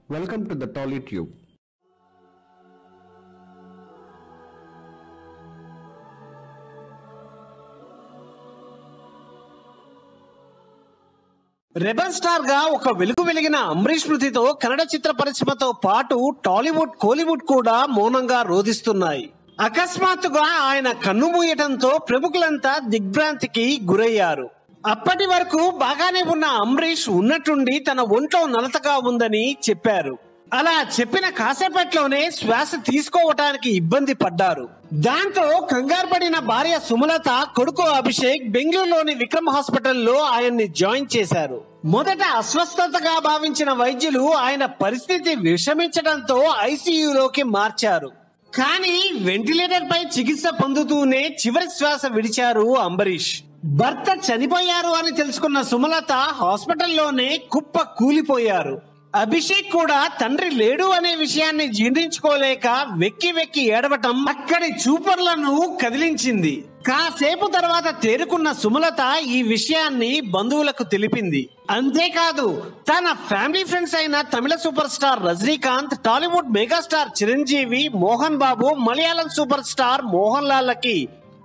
Welcome to the TollyTube. Rebel star గా ఒక వెలుగు వెలిగిన అంబరీష్ మృతితో కన్నడ చిత్ర పరిశ్రమతో పాటు టాలీవుడ్ కోలీవుడ్ కూడా మౌనంగా రోధిస్తున్నాయి అకస్మాత్తుగా ఆయన కన్నుమూయటంతో ప్రముఖులంతా దిగ్భ్రాంతికి గురయ్యారు అప్పటి వరకు బాగానే ఉన్న అంబరీష్ ఉన్నట్టుండి తన ఒంట్లో నలతగా ఉందని చెప్పారు అలా చెప్పిన కాసేపట్లోనే శ్వాస తీసుకోవటానికి ఇబ్బంది పడ్డారు దాంతో కంగారు పడిన భార్య సుమలత కొడుకు అభిషేక్ బెంగళూరులోని విక్రమ్ హాస్పిటల్లో ఆయన్ని జాయిన్ చేశారు మొదట అస్వస్థతగా భావించిన వైద్యులు ఆయన పరిస్థితి విషమించడంతో ఐసీయూలోకి మార్చారు కానీ వెంటిలేటర్ పై చికిత్స పొందుతూనే చివరి శ్వాస విడిచారు అంబరీష్ భర్త చనిపోయారు అని తెలుసుకున్న సుమలత హాస్పిటల్లోనే కుప్ప కూలిపోయారు అభిషేక్ కూడా తండ్రి లేడు అనే విషయాన్ని జీర్ణించుకోలేక వెక్కి వెక్కి ఏడవటం అక్కడి చూపర్లను కదిలించింది కాసేపు తర్వాత తేరుకున్న సుమలత ఈ విషయాన్ని బంధువులకు తెలిపింది అంతేకాదు తన ఫ్యామిలీ ఫ్రెండ్స్ అయిన తమిళ super star Rajinikanth Tollywood megastar Chiranjeevi Mohan Babu Malayalam super star Mohan లాల్కి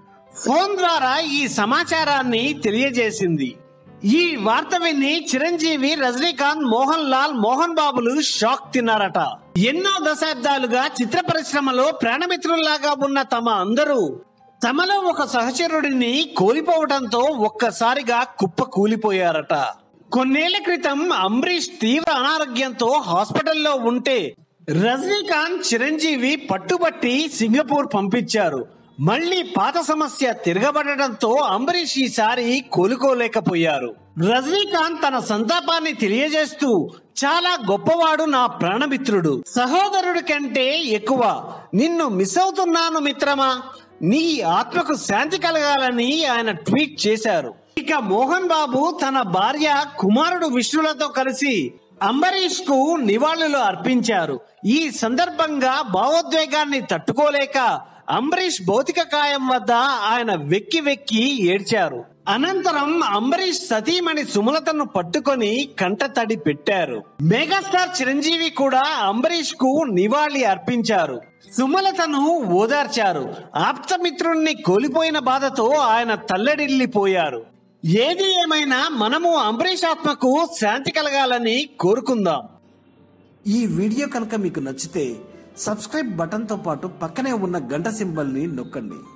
ఫోన్ ద్వారా ఈ సమాచారాన్ని తెలియజేసింది ఈ వార్త విని చిరంజీవి రజనీకాంత్ మోహన్ లాల్ మోహన్ బాబులు షాక్ తిన్నారట ఎన్నో దశాబ్దాలుగా చిత్ర పరిశ్రమలో ప్రాణమిత్రుల్లాగా ఉన్న తమ అందరూ తమలో ఒక సహచరుడిని కోల్పోవడంతో ఒక్కసారిగా కుప్ప కూలిపోయారట కొన్నేళ్ల క్రితం అంబరీష్ తీవ్ర అనారోగ్యంతో హాస్పిటల్లో ఉంటే రజనీకాంత్ చిరంజీవి పట్టుబట్టి సింగపూర్ పంపించారు మళ్ళీ పాత సమస్య తిరగబడటంతో అంబరీష్ ఈసారి కోలుకోలేకపోయారు రజనీకాంత్ తన సంతాపాన్ని తెలియజేస్తూ చాలా గొప్పవాడు నా ప్రాణమిత్రుడు సహోదరుడి కంటే ఎక్కువ నిన్ను మిస్ అవుతున్నాను మిత్రమా నీ ఆత్మకు శాంతి కలగాలని ఆయన ట్వీట్ చేశారు ఇక మోహన్ బాబు తన భార్య కుమారుడు విష్ణులతో కలిసి అంబరీష్ కు నివాళులు అర్పించారు ఈ సందర్భంగా భావోద్వేగాన్ని తట్టుకోలేక అంబరీష్ భౌతిక కాయం వద్ద ఆయన వెక్కి వెక్కి ఏడ్చారు అనంతరం అంబరీష్ సతీమణి సుమలతను పట్టుకొని కంట తడి పెట్టారు మెగాస్టార్ చిరంజీవి కూడా అంబరీష్ కు నివాళి అర్పించారు సుమలతను ఓదార్చారు ఆప్తమిత్రుణ్ణి కోల్పోయిన బాధతో ఆయన తల్లడిల్లిపోయారు ఏది ఏమైనా మనము అంబరీష్ ఆత్మకు శాంతి కలగాలని కోరుకుందాం ఈ వీడియో కనుక మీకు నచ్చితే సబ్స్క్రైబ్ బటన్తో పాటు పక్కనే ఉన్న గంట సింబల్ని నొక్కండి